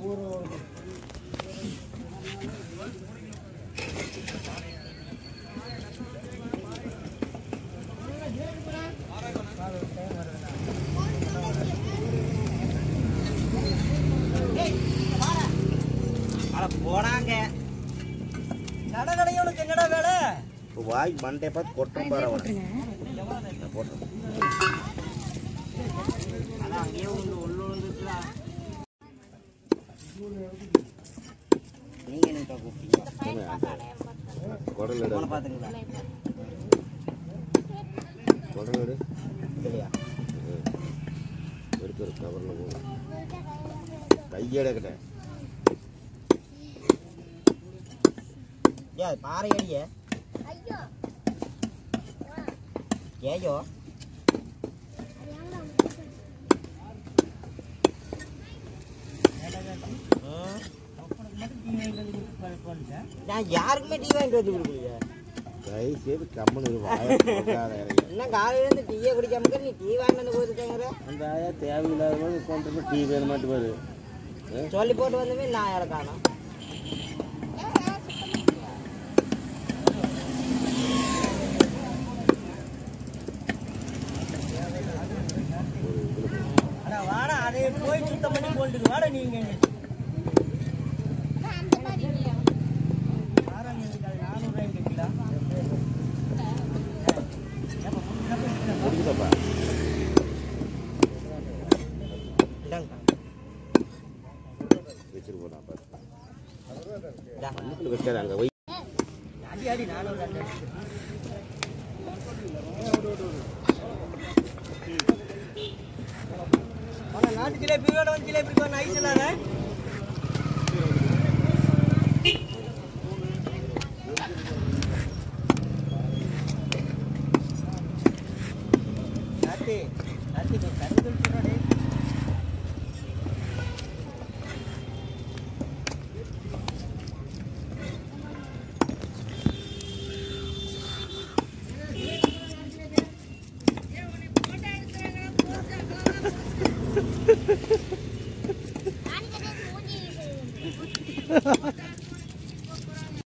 அட போனாங்க கடை கடையவனுக்கு என்னடா வேலை இப்போ வாய் மண்டே பார்த்து கொட்டம் பாரு அவனை போட்டுருங்க அதான் அங்கேயே உண்டு உள்ள வந்துச்சுடா நீங்க என்ன கூப்பிட்டீங்க குடல் எடு போன பாத்துங்களா குடல் எடு இல்லையா எடுத்து ஒரு கவரில் போகும் கையெடுக்கிட்டேன் ஏன் அது பாறை அடிய ஏயோ ம். நான் யாருக்குமே டீ வாங்கிட்டு வந்து கொடுக்கலையே கை செய்து கம்மனு வாயை திறக்காத இறங்கி. என்ன காலையில இருந்து டீயே குடிக்காம இருக்க, நீ டீ வாங்கிட்டு வந்து கொடுத்துட்டேங்கிற அந்த ஆயா தேவையில்லாத போது உட்காந்துட்டு டீ வேணும் மாட்டு பாரு சொல்லி போட்டு வந்தமே நான் யாரை காணோம் அட வாடா அதை போய் சுத்தம் பண்ணி போட்டுக்கு வாடா நீங்க முடிக்குதப்பா இந்தாங்க. வச்சுட்டு போனா பாரு இந்தா. மண்ணுக்குள்ள வைக்காத அங்கே வை அடி அடி நானும் ரெண்டு நாட்டு ஜிலேபி வந்து ஜிலேபி ஐஸ் இல்லாத